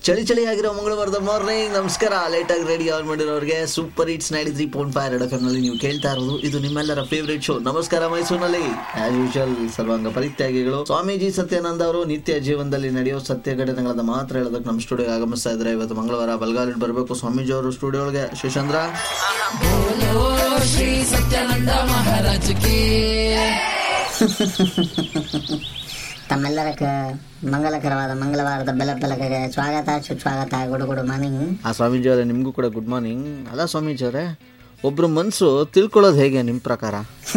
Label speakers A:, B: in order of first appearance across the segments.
A: ಚಳಿ ಚಳಿ ಆಗಿರೋ ಮಂಗಳವಾರದ ಮಾರ್ನಿಂಗ್ ನಮಸ್ಕಾರ ಲೇಟ್ ಆಗಿ ರೆಡಿ ಆನ್ ಮಾಡಿರೋರಿಗೆ super hits ninety three point five red F ನಲ್ಲಿ ನೀವು ಕೇಳ್ತಾ ಇರೋದು ಇದು ನಿಮ್ಮೆಲ್ಲರ ಫೇವರೇಟ್ ಶೋ ನಮಸ್ಕಾರ ಮೈಸೂರಿನಲ್ಲಿ ಆಸ್ ಯೂಶುವಲ್ ಸರ್ವಾಂಗ ಪರಿತ್ಯಾಗಿಗಳು ಸ್ವಾಮೀಜಿ ಸತ್ಯಾನಂದ ಅವರು ನಿತ್ಯ ಜೀವನದಲ್ಲಿ ನಡೆಯೋ ಸತ್ಯ ಘಟನೆಗಳನ್ನ ಮಾತ್ರ ಹೇಳೋದಕ್ಕೆ ನಮ್ಮ ಸ್ಟುಡಿಯೋಗೆ ಆಗಮಿಸ್ತಾ ಇದ್ದಾರೆ ಇವತ್ತು ಮಂಗಳವಾರ ಬಲ್ಗಾಲಿಟ್ ಬರಬೇಕು ಸ್ವಾಮೀಜಿ ಅವರು ಸ್ಟುಡಿಯೋ ಒಳಗೆ ಶಿಶಂದ್ರ
B: श्री सत्यानंद महाराज की
C: ತಮ್ಮೆಲ್ಲರ ಕ- ಮಂಗಲಕರವಾದ ಮಂಗಳವಾರದ ಬೆಲ ಬೆಳಕಿಗೆ ಸ್ವಾಗತ ಸುಸ್ವಾಗತ ಗುಡು ಗುಡು ಮಾರ್ನಿಂಗ್
A: ಆ ಸ್ವಾಮೀಜಿ ಅವರೇ ನಿಮಗೂ ಕೂಡ ಗುಡ್ ಮಾರ್ನಿಂಗ್ ಅಲ್ಲ ಸ್ವಾಮೀಜಿ ಅವರೇ ಒಬ್ರು ಮನಸ್ಸು ತಿಳ್ಕೊಳ್ಳೋದು ಹೇಗೆ ನಿಮ್ಮ ಪ್ರಕಾರ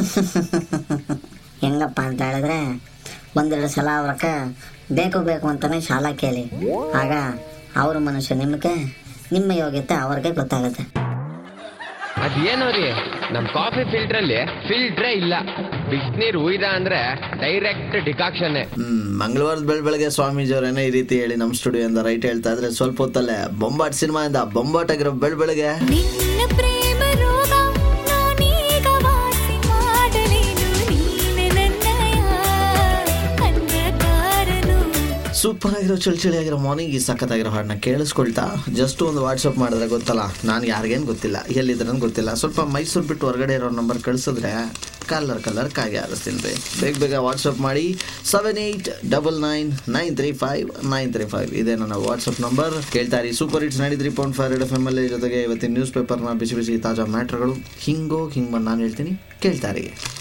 C: ಹೆಂಗಪ್ಪ ಅಂತ ಹೇಳಿದ್ರೆ ಒಂದೆರಡು ಸಲ ಅವ್ರಕ್ಕ ಬೇಕು ಬೇಕು ಅಂತಾನೆ ಶಾಲಾ ಕೇಳಿ ಆಗ ಅವ್ರ ಮನುಷ್ಯ ನಿಮಗೆ ನಿಮ್ಮ ಯೋಗ್ಯತೆ ಅವ್ರಿಗೆ ಗೊತ್ತಾಗುತ್ತೆ
D: ಅದೇನೋ ರೀ ನಮ್ ಕಾಫಿ ಫಿಲ್ಟರ್ ಅಲ್ಲಿ ಫಿಲ್ಟ್ರೇ ಇಲ್ಲ ಬಿಸಿನೀರ್ ಉಯ್ದ ಅಂದ್ರೆ ಡೈರೆಕ್ಟ್ ಡಿಕಾಕ್ಷನ್
A: ಹ್ಮ್ ಮಂಗಳವಾರದ ಬೆಳ ಬೆಳಗ್ಗೆ ಸ್ವಾಮೀಜಿ ಅವರೇನೋ ಈ ರೀತಿ ಹೇಳಿ ನಮ್ಮ ಸ್ಟುಡಿಯೋ ಇಂದ ರೈಟ್ ಹೇಳ್ತಾ ಇದ್ರೆ ಸ್ವಲ್ಪ ಹೊತ್ತಲ್ಲೇ ಬೊಂಬಾಟ್ ಸಿನಿಮಾ ಇಂದ ಬೊಂಬಾಟ್ ಆಗಿರೋ ಬೆಳ ಬೆಳಗ್ಗೆ
E: ನಿನ್ನ ಪ್ರೇಮ ರೋಗ ನಾನೀಗ ವಾಸಿ ಮಾಡಲೇನು ನೀನೆ ನನ್ನಯ ಅಂಧಕಾರನು
A: ಸೂಪರ್ ಆಗಿರೋ ಚಳಿ ಚಳಿ ಆಗಿರೋ ಮಾರ್ನಿಂಗ್ ಈ ಸಖತ್ತಾಗಿರೋ ಹಾಡನ್ನ ಕೇಳಿಸ್ಕೊಳ್ತಾ ಜಸ್ಟ್ ಒಂದು ವಾಟ್ಸಪ್ ಮಾಡಿದ್ರೆ ಗೊತ್ತಲ್ಲ ನಾನು ಯಾರಿಗೇನು ಗೊತ್ತಿಲ್ಲ ಎಲ್ಲಿದ್ರೆ ಗೊತ್ತಿಲ್ಲ ಸ್ವಲ್ಪ ಮೈಸೂರು ಬಿಟ್ಟು ಹೊರಗಡೆ ಇರೋ ನಂಬರ್ ಕಳಿಸಿದ್ರೆ ಕಲರ್ ಕಲರ್ ಕಾಗೆ ಆರಿಸ್ತೀನಿ ರೀ ಬೇಗ ಬೇಗ ವಾಟ್ಸಪ್ ಮಾಡಿ seven eight double nine nine three five nine three five ಇದೇ ನನ್ನ ವಾಟ್ಸಪ್ ನಂಬರ್ ಕೇಳ್ತಾ ಇರಿ super hits ninety three point five F M ಎಲ್ ಜೊತೆಗೆ ಇವತ್ತಿನ ನ್ಯೂಸ್ ಪೇಪರ್ನ ಬಿಸಿ ಬಿಸಿ ತಾಜಾ ಮ್ಯಾಟ್ರ್ಗಳು ಹಿಂಗೋ ಹಿಂಗೆ ಬಂದು ನಾನು ಹೇಳ್ತೀನಿ ಕೇಳ್ತಾ ಇರಿ